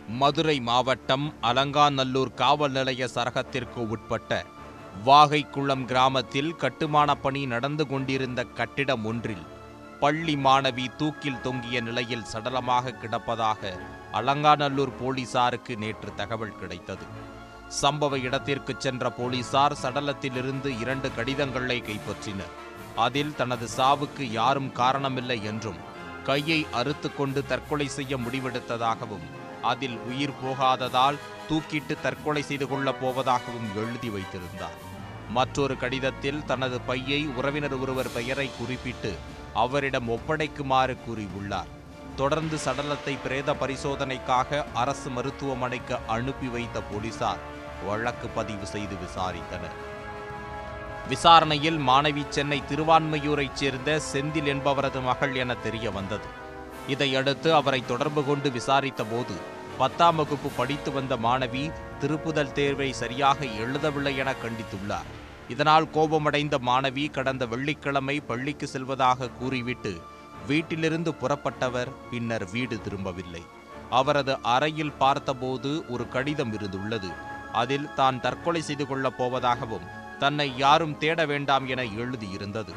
மதுரை மாவட்டம் அலங்காநல்லூர் காவல் நிலைய சரகத்திற்கு உட்பட்ட வாகைக்குளம் கிராமத்தில் கட்டுமானப் பணி நடந்து கொண்டிருந்த கட்டிடம் ஒன்றில் பள்ளி மாணவி தூக்கில் தொங்கிய நிலையில் சடலமாக கிடப்பதாக அலங்காநல்லூர் போலீசாருக்கு நேற்று தகவல் கிடைத்தது சம்பவ இடத்திற்கு சென்ற போலீசார் சடலத்திலிருந்து இரண்டு கடிதங்களை கைப்பற்றினர் அதில் தனது சாவுக்கு யாரும் காரணமில்லை என்றும் கையை அறுத்துக்கொண்டு தற்கொலை செய்ய முடிவெடுத்ததாகவும் அதில் உயிர் போகாததால் தூக்கிட்டு தற்கொலை செய்து கொள்ளப் போவதாகவும் எழுதி வைத்திருந்தார் மற்றொரு கடிதத்தில் தனது பையை உறவினர் ஒருவர் பெயரை குறிப்பிட்டு அவரிடம் ஒப்படைக்குமாறு கூறியுள்ளார் தொடர்ந்து சடலத்தை பிரேத பரிசோதனைக்காக அரசு மருத்துவமனைக்கு அனுப்பி வைத்த போலீசார் வழக்கு பதிவு செய்து விசாரித்தனர் விசாரணையில் மாணவி சென்னை திருவான்மையூரைச் சேர்ந்த செந்தில் என்பவரது மகள் என தெரிய வந்தது இதையடுத்து அவரை தொடர்பு கொண்டு விசாரித்த போது பத்தாம் வகுப்பு படித்து வந்த மாணவி திருப்புதல் தேர்வை சரியாக எழுதவில்லை என கண்டித்துள்ளார் இதனால் கோபமடைந்த மாணவி கடந்த வெள்ளிக்கிழமை பள்ளிக்கு செல்வதாக கூறிவிட்டு வீட்டிலிருந்து புறப்பட்டவர் பின்னர் வீடு திரும்பவில்லை அவரது அறையில் பார்த்தபோது ஒரு கடிதம் இருந்துள்ளது அதில் தான் தற்கொலை செய்து கொள்ளப் போவதாகவும் தன்னை யாரும் தேட வேண்டாம் என எழுதியிருந்தது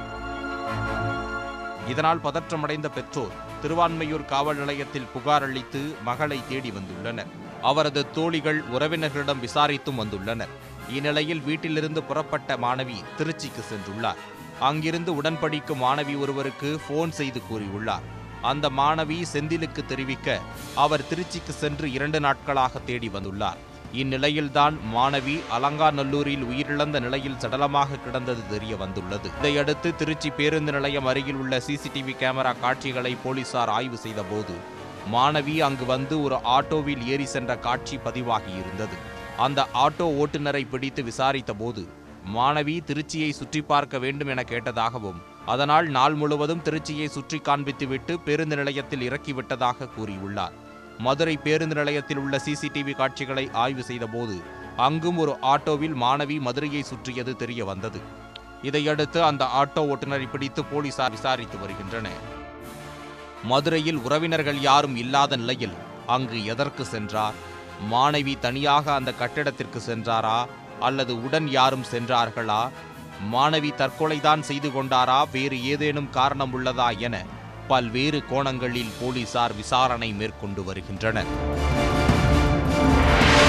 இதனால் பதற்றமடைந்த பெற்றோர் திருவான்மையூர் காவல் நிலையத்தில் புகார் அளித்து மகளை தேடி வந்துள்ளனர் அவரது தோழிகள் உறவினர்களிடம் விசாரித்தும் வந்துள்ளனர் இந்நிலையில் வீட்டிலிருந்து புறப்பட்ட மாணவி திருச்சிக்கு சென்றுள்ளார் அங்கிருந்து உடன்படிக்கும் மாணவி ஒருவருக்கு போன் செய்து கூறியுள்ளார் அந்த மாணவி செந்திலுக்கு தெரிவிக்க அவர் திருச்சிக்கு சென்று இரண்டு நாட்களாக தேடி வந்துள்ளார் இந்நிலையில்தான் மாணவி அலங்காநல்லூரில் உயிரிழந்த நிலையில் சடலமாக கிடந்தது தெரிய வந்துள்ளது இதையடுத்து திருச்சி பேருந்து நிலையம் அருகில் உள்ள சிசிடிவி கேமரா காட்சிகளை போலீசார் ஆய்வு செய்தபோது மாணவி அங்கு வந்து ஒரு ஆட்டோவில் ஏறி சென்ற காட்சி பதிவாகியிருந்தது அந்த ஆட்டோ ஓட்டுநரை பிடித்து விசாரித்த போது மாணவி திருச்சியை சுற்றி பார்க்க வேண்டும் என கேட்டதாகவும் அதனால் நாள் முழுவதும் திருச்சியை சுற்றி காண்பித்துவிட்டு பேருந்து நிலையத்தில் இறக்கிவிட்டதாக கூறியுள்ளார் மதுரை பேருந்து நிலையத்தில் உள்ள சிசிடிவி காட்சிகளை ஆய்வு செய்தபோது அங்கும் ஒரு ஆட்டோவில் மாணவி மதுரையை சுற்றியது தெரிய வந்தது இதையடுத்து அந்த ஆட்டோ ஓட்டுநரை பிடித்து போலீசார் விசாரித்து வருகின்றனர் மதுரையில் உறவினர்கள் யாரும் இல்லாத நிலையில் அங்கு எதற்கு சென்றார் மாணவி தனியாக அந்த கட்டிடத்திற்கு சென்றாரா அல்லது உடன் யாரும் சென்றார்களா மாணவி தற்கொலைதான் செய்து கொண்டாரா வேறு ஏதேனும் காரணம் உள்ளதா என பல்வேறு கோணங்களில் போலீசார் விசாரணை மேற்கொண்டு வருகின்றனர்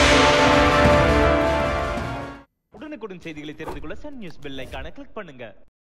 உடனுக்குடன் செய்திகளை தெரிந்து கொள்ள சன் நியூஸ் பெல் ஐகானை கிளிக் பண்ணுங்க